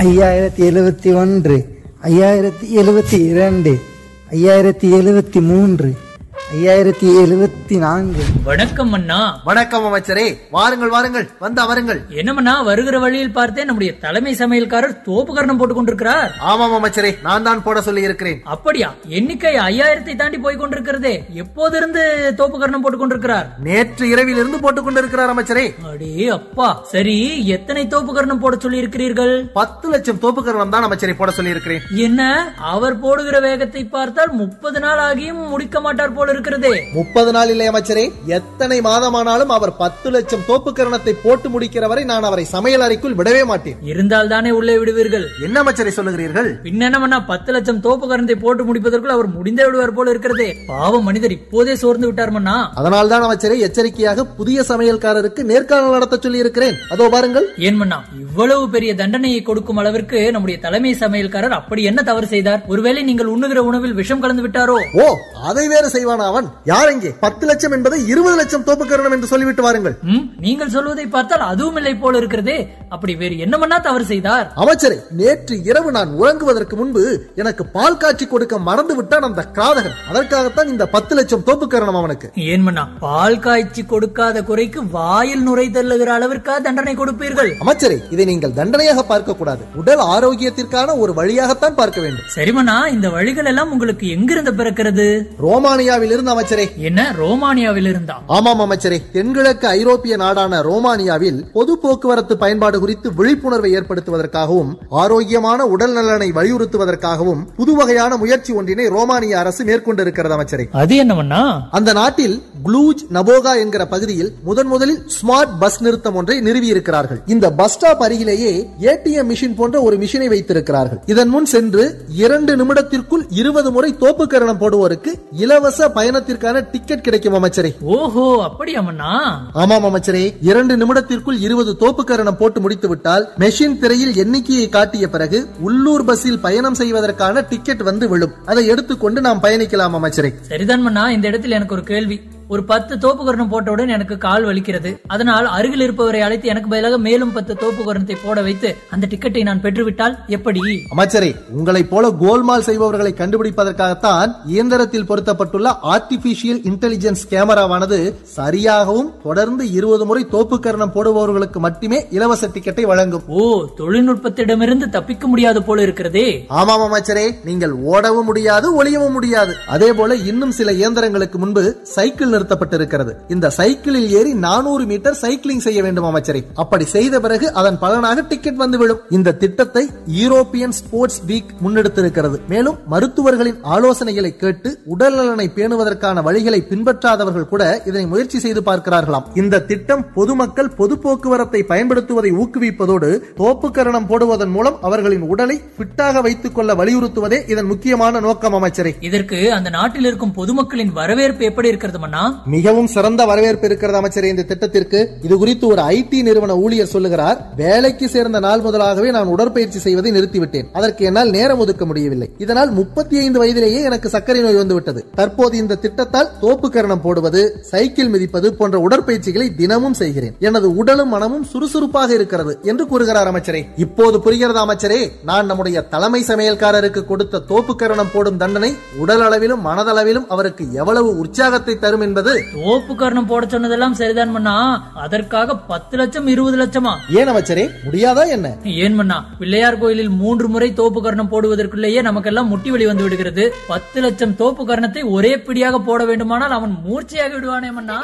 ஐயாயிரத்தி எழுபத்தி ஒன்று ஐயாயிரத்தி எழுபத்தி இரண்டு ஐயாயிரத்தி எழுபத்தி மூன்று ஐயாயிரத்தி எழுபத்தி நான்கு வணக்கம் அண்ணா வணக்கம் அமைச்சரே வாருங்கள் வாருங்கள் வந்து அமருங்கள் என்னமண்ணா வருகிற வழியில் பார்த்தேன் நம்முடைய தலைமை சமையல்காரர் தோப்பு கரணம் போட்டுக் கொண்டிருக்கிறார் ஆமாம் அமைச்சரே நான் தான் போட சொல்லி இருக்கிறேன் அப்படியா எண்ணிக்கை ஐயாயிரத்தை தாண்டி போய் கொண்டிருக்கிறதே எப்போதிருந்து தோப்பு கரணம் போட்டுக் கொண்டிருக்கிறார் நேற்று இரவில் இருந்து போட்டுக் கொண்டிருக்கிறார் அமைச்சரே அடே அப்பா சரி எத்தனை தோப்பு கரணம் போட சொல்லி இருக்கிறீர்கள் பத்து லட்சம் தோப்புக்கரணம் தான் அமைச்சரை போட சொல்லி இருக்கிறேன் என்ன அவர் போடுகிற வேகத்தை பார்த்தால் முப்பது நாள் ஆகியும் முடிக்க மாட்டார் போல இருக்கிறதே முப்பது நாள் இல்லை அமைச்சரே எத்தனை மாதமானாலும் அவர் பத்து லட்சம் தோப்புக்கரணத்தை போட்டு முடிக்கிற வரை நான் அவரை சமையல் அறைக்குள் விடவே மாட்டேன் இருந்தால் தானே உள்ளே விடுவீர்கள் என்ன அமைச்சரை சொல்லுகிறீர்கள் பின்னென்னமண்ணா பத்து லட்சம் தோப்பு கரணத்தை போட்டு முடிப்பதற்குள் அவர் முடிந்தே விடுவார் போல இருக்கிறதே பாவம் மனிதர் இப்போதே சோர்ந்து விட்டார் மன்னா அதனால் தான் அமைச்சரே எச்சரிக்கையாக புதிய சமையல்காரருக்கு நேர்காணல் நடத்த சொல்லி இருக்கிறேன் அதோ பாருங்கள் ஏன் மன்னா இவ்வளவு பெரிய தண்டனையை கொடுக்கும் அளவிற்கு நம்முடைய தலைமை சமையல்காரர் அப்படி என்ன தவறு செய்தார் ஒருவேளை நீங்கள் உண்ணுகிற உணவில் விஷம் கலந்து விட்டாரோ ஓ அதை வேறு செய்வானா அவன் யார் எங்கே பத்து லட்சம் என்பதை இருபது லட்சம் தோப்புக்கரணம் என்று சொல்லிவிட்டு வாருங்கள் ம், நீங்கள் சொல்வதை பார்த்தால் அதுவும் இல்லை போல இருக்கிறதே அப்படி வேறு என்ன மன்னா தவறு செய்தார் அமைச்சரே நேற்று இரவு நான் உறங்குவதற்கு முன்பு எனக்கு பால் காய்ச்சி கொடுக்க மறந்து விட்டான் அந்த கிராதகன் அதற்காகத்தான் இந்த பத்து லட்சம் தோப்புக்கரணம் அவனுக்கு ஏன் மன்னா பால் காய்ச்சி கொடுக்காத குறைக்கு வாயில் நுரை தள்ளுகிற அளவிற்கா தண்டனை கொடுப்பீர்கள் அமைச்சரே இதை நீங்கள் தண்டனையாக பார்க்க கூடாது உடல் ஆரோக்கியத்திற்கான ஒரு வழியாகத்தான் பார்க்க வேண்டும் சரிமண்ணா இந்த வழிகள் எல்லாம் உங்களுக்கு எங்கிருந்து பிறக்கிறது ரோமானியாவில் இருந்து அமைச்சரே என்ன ரோமானியாவில் இருந்தா ஆமாம் அமைச்சரே தென்கிழக்கு ஐரோப்பிய நாடான ரோமானியாவில் பொது போக்குவரத்து பயன்பாடு குறித்து விழிப்புணர்வை ஏற்படுத்துவதற்காகவும் ஆரோக்கியமான உடல் நலனை வலியுறுத்துவதற்காகவும் புது வகையான முயற்சி ஒன்றினை ரோமானிய அரசு மேற்கொண்டிருக்கிறது அமைச்சரே அது என்னமண்ணா அந்த நாட்டில் க்ளூஜ் நபோகா என்கிற பகுதியில் முதன் முதலில் ஸ்மார்ட் பஸ் நிறுத்தம் ஒன்றை நிறுவி இருக்கிறார்கள் இந்த பஸ் ஸ்டாப் அருகிலேயே ஏடிஎம் மிஷின் போன்ற ஒரு மிஷினை வைத்திருக்கிறார்கள் இதன் முன் சென்று இரண்டு நிமிடத்திற்குள் இருபது முறை தோப்புக்கரணம் போடுவோருக்கு இலவச பயணத்திற்கான டிக்கெட் கிடைக்கும் அமைச்சரே ஓஹோ அப்படியாமண்ணா ஆமாம் அமைச்சரே இரண்டு நிமிடத்திற்குள் இருபது தோப்புக்கரணம் போட்டு முடித்து விட்டால் மெஷின் திரையில் எண்ணிக்கையை காட்டிய பிறகு உள்ளூர் பஸ்ஸில் பயணம் செய்வதற்கான டிக்கெட் வந்து விழும் அதை எடுத்துக்கொண்டு நாம் பயணிக்கலாம் அமைச்சரே சரிதான் மண்ணா இந்த இடத்தில் எனக்கு ஒரு கேள்வி ஒரு பத்து தோப்பு கரணம் போட்டவுடன் எனக்கு கால் வலிக்கிறது அதனால் அருகில் இருப்பவரை அழைத்து எனக்கு பதிலாக மேலும் பத்து தோப்பு கரணத்தை போட வைத்து அந்த டிக்கெட்டை நான் பெற்றுவிட்டால் எப்படி அமைச்சரே உங்களைப் போல கோல்மால் செய்பவர்களை கண்டுபிடிப்பதற்காகத்தான் இயந்திரத்தில் பொருத்தப்பட்டுள்ள ஆர்டிபிஷியல் இன்டெலிஜென்ஸ் கேமராவானது சரியாகவும் தொடர்ந்து இருபது முறை தோப்புக்கரணம் போடுபவர்களுக்கு மட்டுமே இலவச டிக்கெட்டை வழங்கும் ஓ தொழில்நுட்பத்திடமிருந்து தப்பிக்க முடியாது போல இருக்கிறதே ஆமாம் அமைச்சரே நீங்கள் ஓடவும் முடியாது ஒளியவும் முடியாது அதே போல இன்னும் சில இயந்திரங்களுக்கு முன்பு சைக்கிள் நிறுத்தப்பட்டிருக்கிறது இந்த சைக்கிளில் ஏறி நானூறு மீட்டர் சைக்கிளிங் செய்ய வேண்டும் அமைச்சரே அப்படி செய்த பிறகு அதன் பலனாக டிக்கெட் வந்துவிடும் இந்த திட்டத்தை யூரோப்பியன் ஸ்போர்ட்ஸ் வீக் முன்னெடுத்திருக்கிறது மேலும் மருத்துவர்களின் ஆலோசனைகளை கேட்டு உடல் நலனை பேணுவதற்கான வழிகளை பின்பற்றாதவர்கள் கூட இதனை முயற்சி செய்து பார்க்கிறார்களாம் இந்த திட்டம் பொதுமக்கள் பொது போக்குவரத்தை பயன்படுத்துவதை ஊக்குவிப்பதோடு தோப்புக்கரணம் போடுவதன் மூலம் அவர்களின் உடலை ஃபிட்டாக வைத்துக் கொள்ள வலியுறுத்துவதே இதன் முக்கியமான நோக்கம் அமைச்சரே இதற்கு அந்த நாட்டில் இருக்கும் பொதுமக்களின் வரவேற்பு எப்படி இருக்கிறது மன்னா மிகவும் சிறந்த வரவேற்பு இருக்கிறது அமைச்சரே இந்த திட்டத்திற்கு இது குறித்து ஒரு ஐடி நிறுவன ஊழியர் சொல்லுகிறார் வேலைக்கு சேர்ந்த நாள் முதலாகவே நான் உடற்பயிற்சி செய்வதை நிறுத்திவிட்டேன் அதற்கு என்னால் நேரம் ஒதுக்க முடியவில்லை இதனால் முப்பத்தி ஐந்து வயதிலேயே எனக்கு சர்க்கரை நோய் வந்துவிட்டது தற்போது இந்த திட்டத்தால் தோப்புக்கரணம் போடுவது சைக்கிள் மிதிப்பது போன்ற உடற்பயிற்சிகளை தினமும் செய்கிறேன் எனது உடலும் மனமும் சுறுசுறுப்பாக இருக்கிறது என்று கூறுகிறார் அமைச்சரே இப்போது புரிகிறது அமைச்சரே நான் நம்முடைய தலைமை சமையல்காரருக்கு கொடுத்த தோப்புக்கரணம் போடும் தண்டனை உடல் அளவிலும் மனதளவிலும் அவருக்கு எவ்வளவு உற்சாகத்தை தரும் என்பது தோப்பு கரணம் போட சொன்னதெல்லாம் சரிதான் மன்னா அதற்காக பத்து லட்சம் இருபது லட்சமா ஏன் அமைச்சரே முடியாதா என்ன ஏன் மன்னா பிள்ளையார் கோயிலில் மூன்று முறை தோப்பு கரணம் போடுவதற்குள்ளேயே நமக்கெல்லாம் முட்டி வலி வந்து விடுகிறது பத்து லட்சம் தோப்பு கரணத்தை ஒரே பிடியாக போட வேண்டுமானால் அவன் மூர்ச்சையாகி விடுவானே மன்னா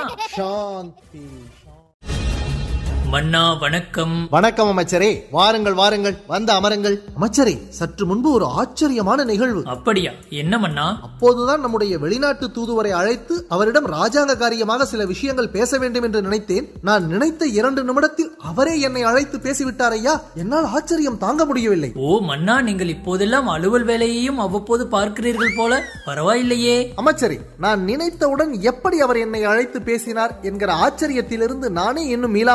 சாந்தி மன்னா வணக்கம் வணக்கம் அமைச்சரே வாருங்கள் வாருங்கள் வந்து அமருங்கள் அமைச்சரே சற்று முன்பு ஒரு ஆச்சரியமான நிகழ்வு அப்படியா என்ன மன்னா அப்போதுதான் நம்முடைய வெளிநாட்டு தூதுவரை அழைத்து அவரிடம் ராஜாங்க காரியமாக சில விஷயங்கள் பேச வேண்டும் என்று நினைத்தேன் நான் நினைத்த இரண்டு நிமிடத்தில் அவரே என்னை அழைத்து பேசிவிட்டார் ஐயா என்னால் ஆச்சரியம் தாங்க முடியவில்லை ஓ மன்னா நீங்கள் இப்போதெல்லாம் அலுவல் வேலையையும் அவ்வப்போது பார்க்கிறீர்கள் போல பரவாயில்லையே அமைச்சரே நான் நினைத்தவுடன் எப்படி அவர் என்னை அழைத்து பேசினார் என்கிற ஆச்சரியத்திலிருந்து நானே இன்னும் மீளாமல் இருக்கிறேன்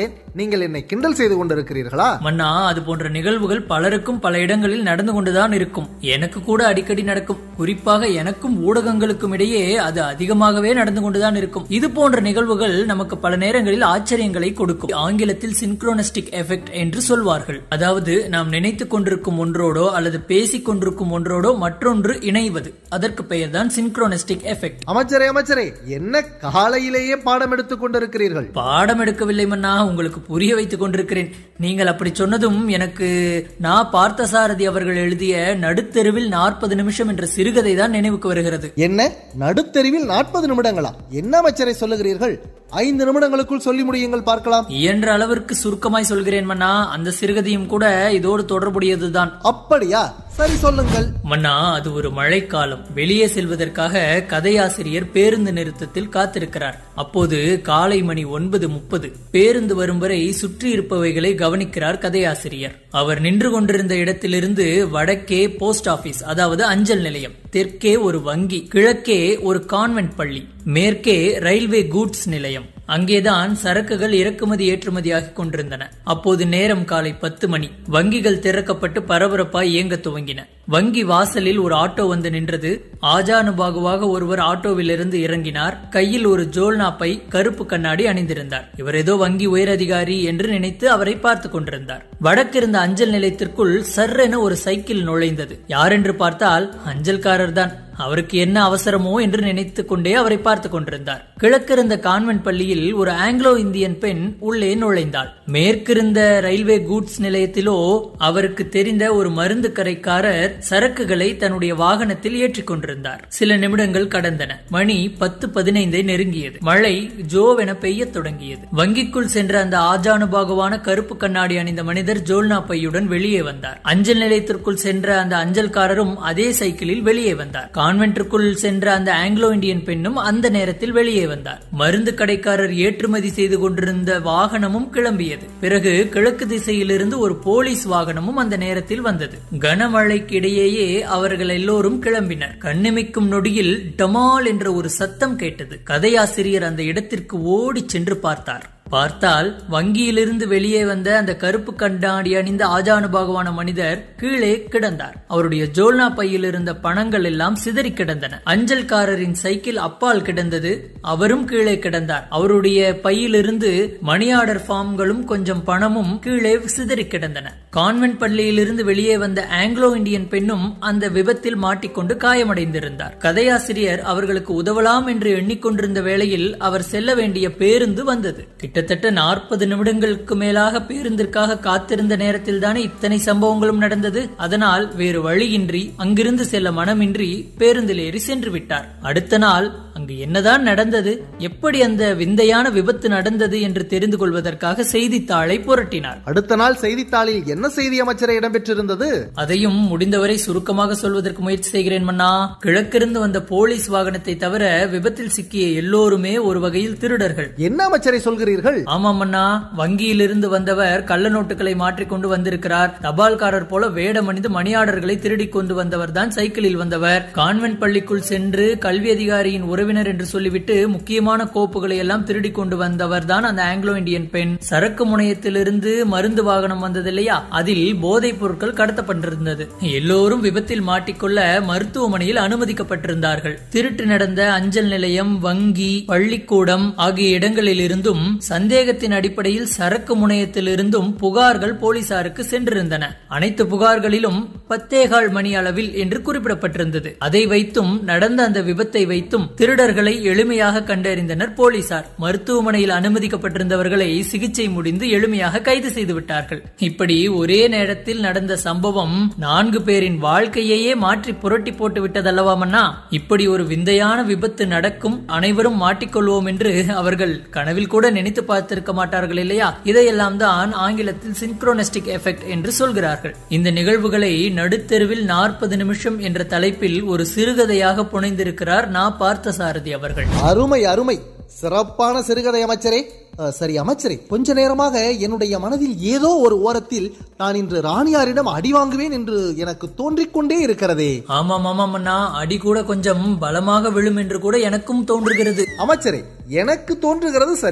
சொன்னேன் நீங்கள் என்னை கிண்டல் செய்து கொண்டிருக்கிறீர்களா மன்னா அது போன்ற நிகழ்வுகள் பலருக்கும் பல இடங்களில் நடந்து கொண்டுதான் இருக்கும் எனக்கு கூட அடிக்கடி நடக்கும் குறிப்பாக எனக்கும் ஊடகங்களுக்கும் இடையே அது அதிகமாகவே நடந்து கொண்டுதான் இருக்கும் இது போன்ற நிகழ்வுகள் நமக்கு பல நேரங்களில் ஆச்சரியங்களை கொடுக்கும் ஆங்கிலத்தில் சின்க்ரோனஸ்டிக் எஃபெக்ட் என்று சொல்வார்கள் அதாவது நாம் நினைத்துக் கொண்டிருக்கும் ஒன்றோடோ அல்லது பேசிக் கொண்டிருக்கும் ஒன்றோடோ மற்றொன்று இணைவது அதற்கு பெயர்தான் சின்க்ரோனஸ்டிக் எஃபெக்ட் அமைச்சரே அமைச்சரே என்ன காலையிலேயே பாடம் எடுத்துக் கொண்டிருக்கிறீர்கள் பாடம் எடுக்கவில்லை மன்னா உங்களுக்கு புரிய வைத்துக் கொண்டிருக்கிறேன் நீங்கள் அப்படி சொன்னதும் எனக்கு நான் பார்த்தசாரதி அவர்கள் எழுதிய நடுத்தெருவில் நாற்பது நிமிஷம் என்ற சிறுகதை தான் நினைவுக்கு வருகிறது என்ன நடுத்தெருவில் நாற்பது நிமிடங்களா என்ன அமைச்சரை சொல்லுகிறீர்கள் ஐந்து நிமிடங்களுக்குள் சொல்லி முடியுங்கள் பார்க்கலாம் இயன்ற அளவிற்கு சுருக்கமாய் சொல்கிறேன் மன்னா அந்த சிறுகதையும் கூட இதோடு தொடர்புடையதுதான் அப்படியா சரி சொல்லுங்கள் மன்னா அது ஒரு மழைக்காலம் வெளியே செல்வதற்காக கதையாசிரியர் பேருந்து நிறுத்தத்தில் காத்திருக்கிறார் அப்போது காலை மணி ஒன்பது முப்பது பேருந்து வரும் வரை சுற்றி இருப்பவைகளை கவனிக்கிறார் கதையாசிரியர் அவர் நின்று கொண்டிருந்த இடத்திலிருந்து வடக்கே போஸ்ட் ஆபீஸ் அதாவது அஞ்சல் நிலையம் தெற்கே ஒரு வங்கி கிழக்கே ஒரு கான்வென்ட் பள்ளி மேற்கே ரயில்வே கூட்ஸ் நிலையம் அங்கேதான் சரக்குகள் இறக்குமதி ஏற்றுமதியாகிக் கொண்டிருந்தன அப்போது நேரம் காலை பத்து மணி வங்கிகள் திறக்கப்பட்டு பரபரப்பாய் இயங்க துவங்கின வங்கி வாசலில் ஒரு ஆட்டோ வந்து நின்றது ஆஜானுபாகுவாக ஒருவர் ஆட்டோவிலிருந்து இறங்கினார் கையில் ஒரு ஜோல்னா பை கருப்பு கண்ணாடி அணிந்திருந்தார் இவர் ஏதோ வங்கி உயரதிகாரி என்று நினைத்து அவரை பார்த்து கொண்டிருந்தார் வடக்கிருந்த அஞ்சல் நிலையத்திற்குள் சர்ரென ஒரு சைக்கிள் நுழைந்தது யாரென்று பார்த்தால் அஞ்சல்காரர் தான் அவருக்கு என்ன அவசரமோ என்று நினைத்துக் கொண்டே அவரை பார்த்து கொண்டிருந்தார் கிழக்கிருந்த கான்வென்ட் பள்ளியில் ஒரு ஆங்கிலோ இந்தியன் பெண் உள்ளே நுழைந்தாள் மேற்கிருந்த ரயில்வே கூட்ஸ் நிலையத்திலோ அவருக்கு தெரிந்த ஒரு மருந்து கரைக்காரர் சரக்குகளை தன்னுடைய வாகனத்தில் ஏற்றிக் கொண்டிருந்தார் சில நிமிடங்கள் கடந்தன மணி பத்து பதினைந்தை நெருங்கியது மழை ஜோவென பெய்யத் தொடங்கியது வங்கிக்குள் சென்ற அந்த ஆஜானுபாகுவான கருப்பு கண்ணாடி அணிந்த மனிதர் ஜோல்னா பையுடன் வெளியே வந்தார் அஞ்சல் நிலையத்திற்குள் சென்ற அந்த அஞ்சல்காரரும் அதே சைக்கிளில் வெளியே வந்தார் கான்வென்ட்டுக்குள் சென்ற அந்த ஆங்கிலோ இந்தியன் பெண்ணும் அந்த நேரத்தில் வெளியே வந்தார் மருந்து கடைக்காரர் ஏற்றுமதி செய்து கொண்டிருந்த வாகனமும் கிளம்பியது பிறகு கிழக்கு திசையிலிருந்து ஒரு போலீஸ் வாகனமும் அந்த நேரத்தில் வந்தது கனமழைக்கு இடையேயே அவர்கள் எல்லோரும் கிளம்பினர் கண்ணிமைக்கும் நொடியில் டமால் என்ற ஒரு சத்தம் கேட்டது கதையாசிரியர் அந்த இடத்திற்கு ஓடிச் சென்று பார்த்தார் பார்த்தால் வங்கியிலிருந்து வெளியே வந்த அந்த கருப்பு கண்ணாடி அணிந்த ஆஜானுபாகுவான மனிதர் கீழே கிடந்தார் அவருடைய ஜோல்னா பையில் இருந்த பணங்கள் எல்லாம் சிதறி கிடந்தன அஞ்சல்காரரின் சைக்கிள் அப்பால் கிடந்தது அவரும் கீழே கிடந்தார் அவருடைய பையிலிருந்து மணி ஆர்டர் ஃபார்ம்களும் கொஞ்சம் பணமும் கீழே சிதறி கிடந்தன கான்வென்ட் பள்ளியிலிருந்து வெளியே வந்த ஆங்கிலோ இந்தியன் பெண்ணும் அந்த விபத்தில் மாட்டிக்கொண்டு காயமடைந்திருந்தார் கதையாசிரியர் அவர்களுக்கு உதவலாம் என்று எண்ணிக்கொண்டிருந்த வேளையில் அவர் செல்ல வேண்டிய பேருந்து வந்தது கிட்டத்தட்ட நாற்பது நிமிடங்களுக்கு மேலாக பேருந்திற்காக காத்திருந்த நேரத்தில் தானே இத்தனை சம்பவங்களும் நடந்தது அதனால் வேறு வழியின்றி அங்கிருந்து செல்ல மனமின்றி பேருந்தில் ஏறி சென்று விட்டார் அடுத்த நாள் அங்கு என்னதான் நடந்தது எப்படி அந்த விந்தையான விபத்து நடந்தது என்று தெரிந்து கொள்வதற்காக செய்தித்தாளை புரட்டினார் அடுத்த நாள் செய்தித்தாளில் என்ன செய்தி அமைச்சரை இடம்பெற்றிருந்தது அதையும் முடிந்தவரை சுருக்கமாக சொல்வதற்கு முயற்சி செய்கிறேன் மன்னா கிழக்கிருந்து வந்த போலீஸ் வாகனத்தை தவிர விபத்தில் சிக்கிய எல்லோருமே ஒரு வகையில் திருடர்கள் என்ன அமைச்சரை சொல்கிறீர்கள் ஆமாம் அண்ணா வங்கியிலிருந்து வந்தவர் கள்ள நோட்டுகளை மாற்றிக்கொண்டு வந்திருக்கிறார் தபால்காரர் போல வேடமணிந்து மணியாளர்களை திருடிக் கொண்டு வந்தவர் தான் சைக்கிளில் வந்தவர் கான்வென்ட் பள்ளிக்குள் சென்று கல்வி அதிகாரியின் உறவினர் என்று சொல்லிவிட்டு முக்கியமான கோப்புகளை எல்லாம் திருடிக் கொண்டு வந்தவர் தான் அந்த ஆங்கிலோ இந்தியன் பெண் சரக்கு முனையத்திலிருந்து மருந்து வாகனம் வந்தது இல்லையா அதில் போதைப் பொருட்கள் கடத்தப்பட்டிருந்தது எல்லோரும் விபத்தில் மாட்டிக்கொள்ள மருத்துவமனையில் அனுமதிக்கப்பட்டிருந்தார்கள் திருட்டு நடந்த அஞ்சல் நிலையம் வங்கி பள்ளிக்கூடம் ஆகிய இடங்களில் இருந்தும் சந்தேகத்தின் அடிப்படையில் சரக்கு முனையத்திலிருந்தும் புகார்கள் போலீசாருக்கு சென்றிருந்தன அனைத்து புகார்களிலும் பத்தேகால் மணி அளவில் என்று குறிப்பிடப்பட்டிருந்தது அதை வைத்தும் நடந்த அந்த விபத்தை வைத்தும் திருடர்களை எளிமையாக கண்டறிந்தனர் போலீசார் மருத்துவமனையில் அனுமதிக்கப்பட்டிருந்தவர்களை சிகிச்சை முடிந்து எளிமையாக கைது செய்து விட்டார்கள் இப்படி ஒரே நேரத்தில் நடந்த சம்பவம் நான்கு பேரின் வாழ்க்கையையே மாற்றி புரட்டி போட்டு விட்டதல்லவா மன்னா இப்படி ஒரு விந்தையான விபத்து நடக்கும் அனைவரும் மாட்டிக்கொள்வோம் என்று அவர்கள் கனவில் கூட நினைத்து பார்த்திருக்க மாட்டார்கள் இல்லையா இதையெல்லாம் தான் ஆங்கிலத்தில் சின்க்ரோனஸ்டிக் எஃபெக்ட் என்று சொல்கிறார்கள் இந்த நிகழ்வுகளை நடுத்தெருவில் நாற்பது நிமிஷம் என்ற தலைப்பில் ஒரு சிறுகதையாக புனைந்திருக்கிறார் நா பார்த்தசாரதி அவர்கள் அருமை அருமை சிறப்பான சிறுகதை அமைச்சரே அஹ், சரி அமைச்சரே கொஞ்ச நேரமாக என்னுடைய மனதில் ஏதோ ஒரு ஓரத்தில் நான் இன்று ராணியாரிடம் அடி வாங்குவேன் என்று எனக்கு தோன்றிக் கொண்டே இருக்கிறதே ஆமாம் ஆமாம் அண்ணா அடி கூட கொஞ்சம் பலமாக விழும் என்று கூட எனக்கும் தோன்றுகிறது அமைச்சரே எனக்கு தோன்றுகிறது சரி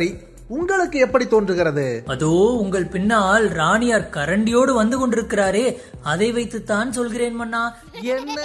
உங்களுக்கு எப்படி தோன்றுகிறது அதோ உங்கள் பின்னால் ராணியார் கரண்டியோடு வந்து கொண்டிருக்கிறாரே அதை வைத்துத்தான் சொல்கிறேன் மன்னா என்ன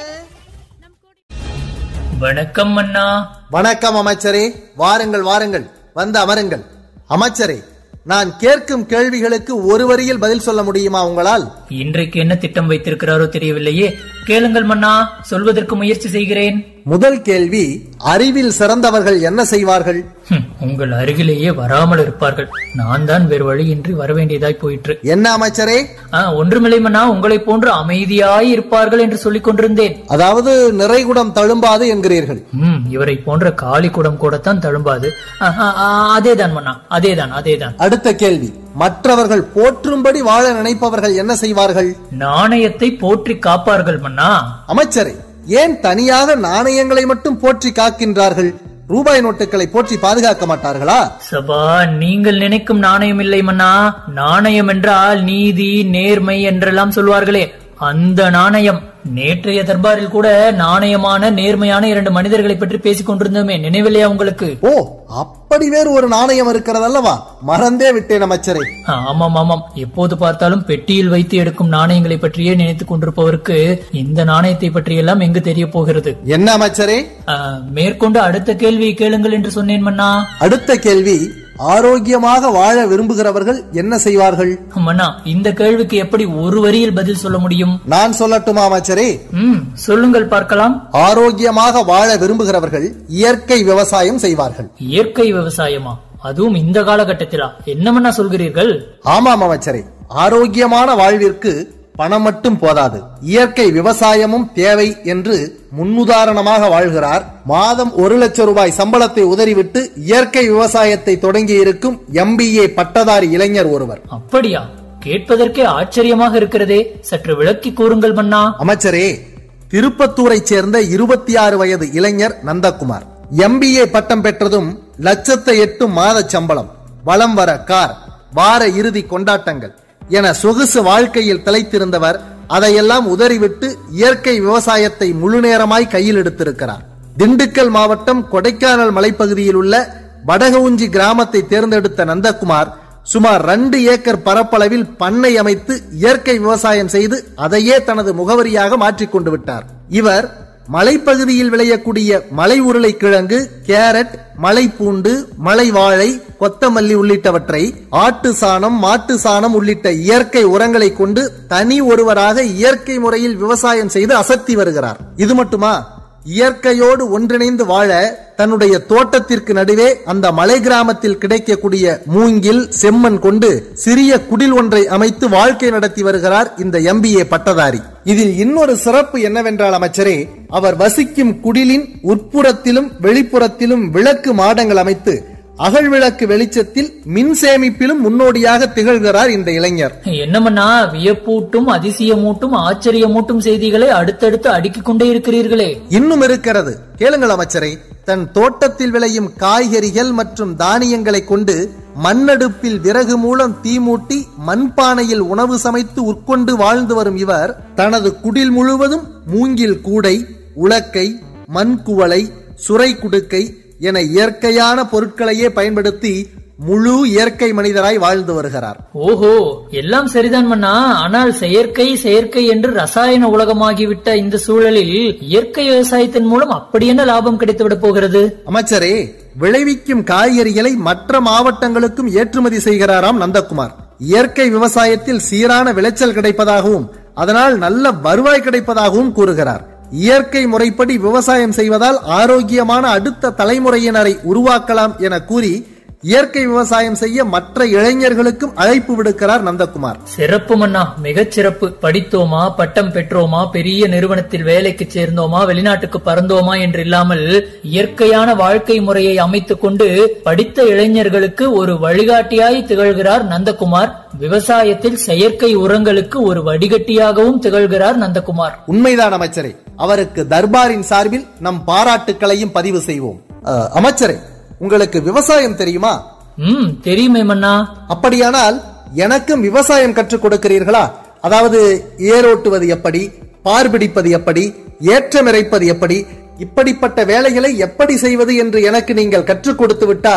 வணக்கம் மன்னா வணக்கம் அமைச்சரே வாருங்கள் வாருங்கள் வந்து அமருங்கள் அமைச்சரே நான் கேட்கும் கேள்விகளுக்கு ஒரு வரியில் பதில் சொல்ல முடியுமா உங்களால் இன்றைக்கு என்ன திட்டம் வைத்திருக்கிறாரோ தெரியவில்லையே கேளுங்கள் மன்னா சொல்வதற்கு முயற்சி செய்கிறேன் முதல் கேள்வி அறிவில் சிறந்தவர்கள் என்ன செய்வார்கள் ஹம், உங்கள் அருகிலேயே வராமல் இருப்பார்கள் நான் தான் வேறு வழியின்றி வரவேண்டியதாய் போயிற்று என்ன அமைச்சரே ஆ, ஒன்றுமில்லை மன்னா உங்களைப் போன்று அமைதியாய் இருப்பார்கள் என்று சொல்லிக் கொண்டிருந்தேன் அதாவது நிறைகுடம் தழும்பாது என்கிறீர்கள் ம் இவரை போன்ற காளி குடம் கூடத்தான் தழும்பாது ஆ, ஆ, ஆ, அதேதான் மன்னா அதேதான் அதேதான் அடுத்த கேள்வி மற்றவர்கள் போற்றும்படி வாழ நினைப்பவர்கள் என்ன செய்வார்கள் நாணயத்தை போற்றி காப்பார்கள் மன்னா அமைச்சரே ஏன் தனியாக நாணயங்களை மட்டும் போற்றி காக்கின்றார்கள் ரூபாய் நோட்டுகளை போற்றி பாதுகாக்க மாட்டார்களா சபா நீங்கள் நினைக்கும் நாணயம் இல்லை மன்னா நாணயம் என்றால் நீதி நேர்மை என்றெல்லாம் சொல்வார்களே அந்த நாணயம் நேற்றைய தர்பாரில் கூட நாணயமான நேர்மையான இரண்டு மனிதர்களை பற்றி பேசிக் கொண்டிருந்தோமே நினைவில்லையா உங்களுக்கு ஓ அப்படி வேறு ஒரு நாணயம் இருக்கிறதல்லவா மறந்தே விட்டேன் அமைச்சரே ஆமாம் ஆமாம் எப்போது பார்த்தாலும் பெட்டியில் வைத்து எடுக்கும் நாணயங்களை பற்றியே நினைத்துக் கொண்டிருப்பவருக்கு இந்த நாணயத்தை பற்றியெல்லாம் எங்கு தெரிய போகிறது என்ன அமைச்சரே ஆ, மேற்கொண்டு அடுத்த கேள்வியை கேளுங்கள் என்று சொன்னேன் மன்னா அடுத்த கேள்வி ஆரோக்கியமாக வாழ விரும்புகிறவர்கள் என்ன செய்வார்கள் மன்னா இந்த கேள்விக்கு எப்படி ஒரு வரியில் பதில் சொல்ல முடியும் நான் சொல்லட்டுமா அமைச்சரே ம் சொல்லுங்கள் பார்க்கலாம் ஆரோக்கியமாக வாழ விரும்புகிறவர்கள் இயற்கை விவசாயம் செய்வார்கள் இயற்கை விவசாயமா அதுவும் இந்த காலகட்டத்திலா என்னமன்னா சொல்கிறீர்கள் ஆமாம் அமைச்சரே ஆரோக்கியமான வாழ்விற்கு பணம் மட்டும் போதாது இயற்கை விவசாயமும் தேவை என்று முன்னுதாரணமாக வாழ்கிறார் மாதம் ஒரு லட்சம் ரூபாய் சம்பளத்தை உதறிவிட்டு இயற்கை விவசாயத்தை தொடங்கி இருக்கும் எம்பிஏ பட்டதாரி இளைஞர் ஒருவர் அப்படியா கேட்பதற்கே ஆச்சரியமாக இருக்கிறதே சற்று விளக்கி கூறுங்கள் மன்னா அமைச்சரே திருப்பத்தூரைச் சேர்ந்த இருபத்தி ஆறு வயது இளைஞர் நந்தகுமார் எம்பிஏ பட்டம் பெற்றதும் லட்சத்தை எட்டும் மாத சம்பளம் வலம் வர கார் வார இறுதி கொண்டாட்டங்கள் என சொகுசு வாழ்க்கையில் திளைத்திருந்தவர் அதையெல்லாம் உதறிவிட்டு இயற்கை விவசாயத்தை முழுநேரமாய் கையில் எடுத்திருக்கிறார் திண்டுக்கல் மாவட்டம் கொடைக்கானல் மலைப்பகுதியில் உள்ள வடகவுஞ்சி கிராமத்தை தேர்ந்தெடுத்த நந்தகுமார் சுமார் ரெண்டு ஏக்கர் பரப்பளவில் பண்ணை அமைத்து இயற்கை விவசாயம் செய்து அதையே தனது முகவரியாக மாற்றிக் கொண்டு விட்டார் இவர் மலைப்பகுதியில் விளையக்கூடிய மலை உருளைக்கிழங்கு கேரட் மலைப்பூண்டு மலை வாழை கொத்தமல்லி உள்ளிட்டவற்றை ஆட்டு சாணம் மாட்டு சாணம் உள்ளிட்ட இயற்கை உரங்களை கொண்டு தனி ஒருவராக இயற்கை முறையில் விவசாயம் செய்து அசத்தி வருகிறார் இது மட்டுமா இயற்கையோடு ஒன்றிணைந்து வாழ தன்னுடைய தோட்டத்திற்கு நடுவே அந்த மலை கிராமத்தில் கிடைக்கக்கூடிய மூங்கில் செம்மண் கொண்டு சிறிய குடில் ஒன்றை அமைத்து வாழ்க்கை நடத்தி வருகிறார் இந்த எம்பிஏ பட்டதாரி இதில் இன்னொரு சிறப்பு என்னவென்றால் அமைச்சரே அவர் வசிக்கும் குடிலின் உட்புறத்திலும் வெளிப்புறத்திலும் விளக்கு மாடங்கள் அமைத்து அகல் விளக்கு வெளிச்சத்தில் மின் சேமிப்பிலும் முன்னோடியாக திகழ்கிறார் இந்த இளைஞர் என்னமன்னா வியப்பூட்டும் அதிசயமூட்டும் ஆச்சரியமூட்டும் செய்திகளை அடுத்தடுத்து அடுக்கிக் கொண்டே இருக்கிறீர்களே இன்னும் இருக்கிறது கேளுங்கள் அமைச்சரே தன் தோட்டத்தில் விளையும் காய்கறிகள் மற்றும் தானியங்களை கொண்டு மண்ணடுப்பில் விறகு மூலம் தீமூட்டி மண்பானையில் உணவு சமைத்து உட்கொண்டு வாழ்ந்து வரும் இவர் தனது குடில் முழுவதும் மூங்கில் கூடை உலக்கை மண்குவளை சுரை குடுக்கை என இயற்கையான பொருட்களையே பயன்படுத்தி முழு இயற்கை மனிதராய் வாழ்ந்து வருகிறார் ஓஹோ எல்லாம் சரிதான் மன்னா ஆனால் செயற்கை செயற்கை என்று ரசாயன உலகமாகிவிட்ட இந்த சூழலில் இயற்கை விவசாயத்தின் மூலம் அப்படி என்ன லாபம் கிடைத்துவிடப் போகிறது அமைச்சரே விளைவிக்கும் காய்கறிகளை மற்ற மாவட்டங்களுக்கும் ஏற்றுமதி செய்கிறாராம் நந்தகுமார் இயற்கை விவசாயத்தில் சீரான விளைச்சல் கிடைப்பதாகவும் அதனால் நல்ல வருவாய் கிடைப்பதாகவும் கூறுகிறார் இயற்கை முறைப்படி விவசாயம் செய்வதால் ஆரோக்கியமான அடுத்த தலைமுறையினரை உருவாக்கலாம் என கூறி இயற்கை விவசாயம் செய்ய மற்ற இளைஞர்களுக்கும் அழைப்பு விடுக்கிறார் நந்தகுமார் சிறப்பு மன்னா மிகச் சிறப்பு படித்தோமா பட்டம் பெற்றோமா பெரிய நிறுவனத்தில் வேலைக்கு சேர்ந்தோமா வெளிநாட்டுக்கு பறந்தோமா என்று இல்லாமல் இயற்கையான வாழ்க்கை முறையை அமைத்துக் கொண்டு படித்த இளைஞர்களுக்கு ஒரு வழிகாட்டியாய் திகழ்கிறார் நந்தகுமார் விவசாயத்தில் செயற்கை உரங்களுக்கு ஒரு வடிகட்டியாகவும் திகழ்கிறார் நந்தகுமார் உண்மைதான் அமைச்சரே அவருக்கு தர்பாரின் சார்பில் நம் பாராட்டுக்களையும் பதிவு செய்வோம் அஹ், அமைச்சரே உங்களுக்கு விவசாயம் தெரியுமா ம் தெரியுமே மன்னா அப்படியானால் எனக்கும் விவசாயம் கற்றுக் கொடுக்கிறீர்களா அதாவது ஏரோட்டுவது எப்படி பார்பிடிப்பது எப்படி ஏற்றம் இறைப்பது எப்படி இப்படிப்பட்ட வேலைகளை எப்படி செய்வது என்று எனக்கு நீங்கள் கற்றுக் கொடுத்து விட்டால்